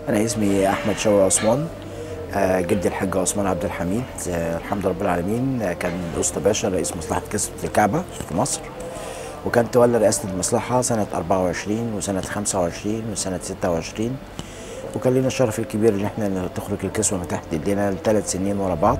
أنا اسمي أحمد شوقي عثمان آه، جدي الحاج عثمان عبد الحميد آه، الحمد رب العالمين آه، كان أسطى باشا رئيس مصلحة كسبة الكعبة في مصر وكان تولى رئاسة المصلحة سنة 24 وسنة 25 وسنة 26 وكان لنا الشرف الكبير ان احنا تخرج الكسوة من تحت ايدينا لثلاث سنين ورا بعض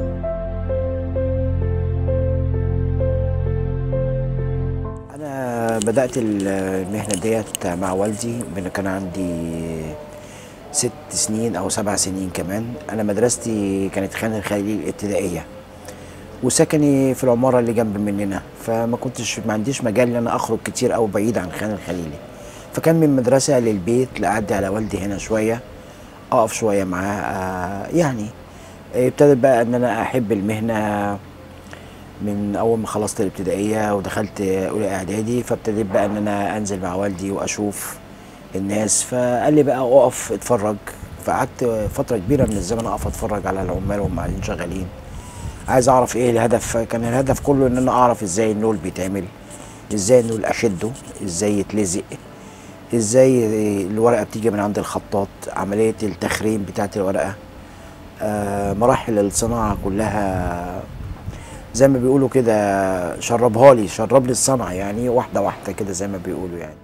انا بدأت المهنة ديت مع والدي من كان عندي ست سنين او سبع سنين كمان انا مدرستي كانت خان الخليل الابتدائيه وسكني في العماره اللي جنب مننا فما كنتش ما عنديش مجال ان انا اخرج كتير او بعيد عن خان الخليلي فكان من مدرسه للبيت لاعدي على والدي هنا شويه اقف شويه معاه آه يعني ابتدت بقى ان انا احب المهنه من اول ما خلصت الابتدائيه ودخلت اولى اعدادي فابتديت بقى ان انا انزل مع والدي واشوف الناس فقال لي بقى اقف اتفرج فقعدت فتره كبيره من الزمن اقف اتفرج على العمال وهم قاعدين شغالين عايز اعرف ايه الهدف كان الهدف كله ان انا اعرف ازاي النول بيتعمل ازاي النول اشده ازاي يتلزق ازاي الورقه بتيجي من عند الخطاط عمليه التخريم بتاعت الورقه آه مراحل الصناعه كلها زي ما بيقولوا كده شربها لي شرب لي الصنعه يعني واحده واحده كده زي ما بيقولوا يعني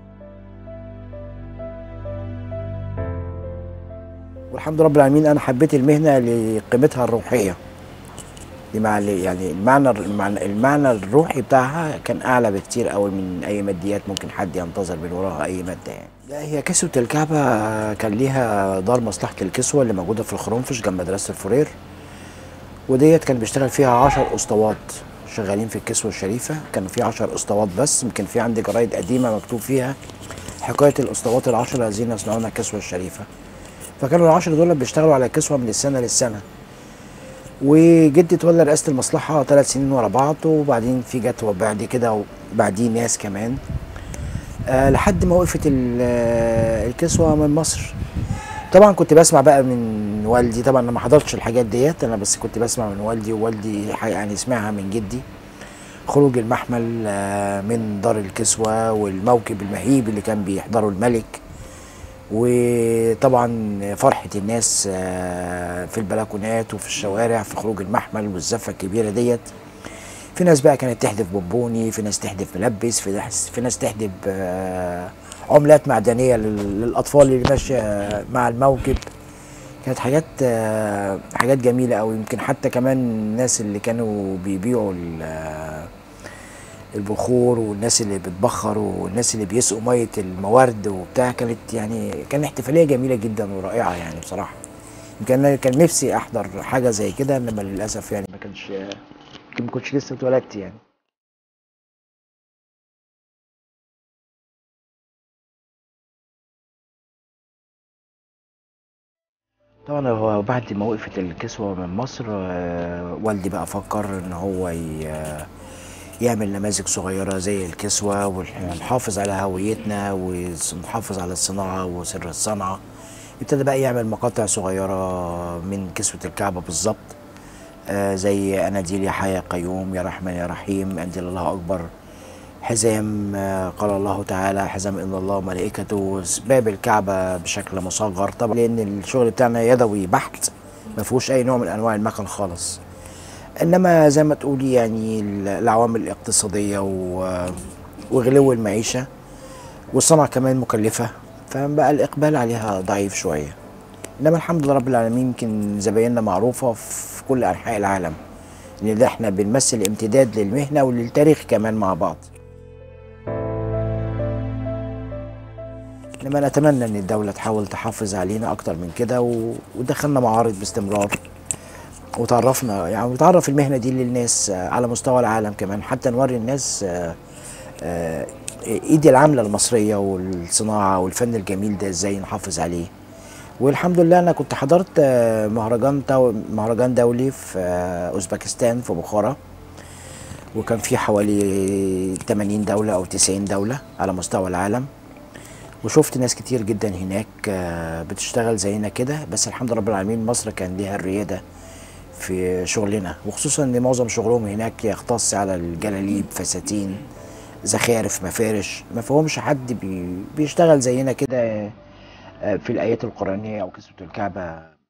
والحمد رب العالمين انا حبيت المهنه لقيمتها الروحيه لمعنى يعني المعنى المعنى, المعنى الروحي بتاعها كان اعلى بكتير قوي من اي ماديات ممكن حد ينتظر من وراها اي ماده يعني. لا هي كسوه الكعبه كان ليها دار مصلحه الكسوه اللي موجوده في الخرنفش جنب مدرسه الفرير وديت كان بيشتغل فيها 10 اسطوات شغالين في الكسوه الشريفه كان في 10 اسطوات بس يمكن في عندي جرايد قديمه مكتوب فيها حكايه الاسطوات العشره الذين يصنعون الكسوه الشريفه فكانوا العشرة دول بيشتغلوا على كسوة من السنة للسنة وجدي تولى رئاسة المصلحة ثلاث سنين ورا بعض وبعدين في جت بعد كده وبعديه ناس كمان أه لحد ما وقفت الكسوة من مصر طبعا كنت بسمع بقى من والدي طبعا انا ما حضرتش الحاجات ديت انا بس كنت بسمع من والدي ووالدي يعني سمعها من جدي خروج المحمل من دار الكسوة والموكب المهيب اللي كان بيحضره الملك وطبعا فرحة الناس في البلكونات وفي الشوارع في خروج المحمل والزفة الكبيرة ديت في ناس بقى كانت تحدف بونبوني في ناس تحدف ملبس في ناس, في ناس تحدف عملات معدنية للأطفال اللي ماشية مع الموكب كانت حاجات حاجات جميلة أوي يمكن حتى كمان الناس اللي كانوا بيبيعوا البخور والناس اللي بتبخر والناس اللي بيسقوا ميه الموارد وبتاع كانت يعني كان احتفاليه جميله جدا ورائعه يعني بصراحه يمكن كان نفسي احضر حاجه زي كده انما للاسف يعني ما كانش ما كنتش لسه اتولدت يعني طبعا هو بعد ما وقفت الكسوه من مصر والدي بقى فكر ان هو يعمل نماذج صغيرة زي الكسوة ونحافظ على هويتنا ونحافظ على الصناعة وسر الصنعة ابتدى بقى يعمل مقاطع صغيرة من كسوة الكعبة بالظبط آه زي أناديل يا حي يا قيوم يا رحمن يا رحيم أنزل الله أكبر حزام آه قال الله تعالى حزام إن الله وملائكته باب الكعبة بشكل مصغر طبعا لأن الشغل بتاعنا يدوي بحت ما فيهوش أي نوع من أنواع المكن خالص انما زي ما تقولي يعني العوامل الاقتصاديه وغلو المعيشه والصنعه كمان مكلفه فبقى الاقبال عليها ضعيف شويه انما الحمد لله رب العالمين يمكن زبايننا معروفه في كل انحاء العالم ان ده احنا بنمثل امتداد للمهنه وللتاريخ كمان مع بعض انما نتمنى ان الدوله تحاول تحافظ علينا اكتر من كده ودخلنا معارض باستمرار وتعرفنا يعني وتعرف المهنه دي للناس على مستوى العالم كمان حتى نوري الناس ايدي العامله المصريه والصناعه والفن الجميل ده ازاي نحافظ عليه والحمد لله انا كنت حضرت مهرجان مهرجان دولي في اوزبكستان في بخارى وكان في حوالي 80 دوله او 90 دوله على مستوى العالم وشفت ناس كتير جدا هناك بتشتغل زينا كده بس الحمد لله رب العالمين مصر كان ليها الرياده في شغلنا وخصوصا ان معظم شغلهم هناك يختص على الجلاليب فساتين زخارف مفارش ما فيهمش حد بي بيشتغل زينا كده آه، في الآيات القرآنية أو كسوة الكعبة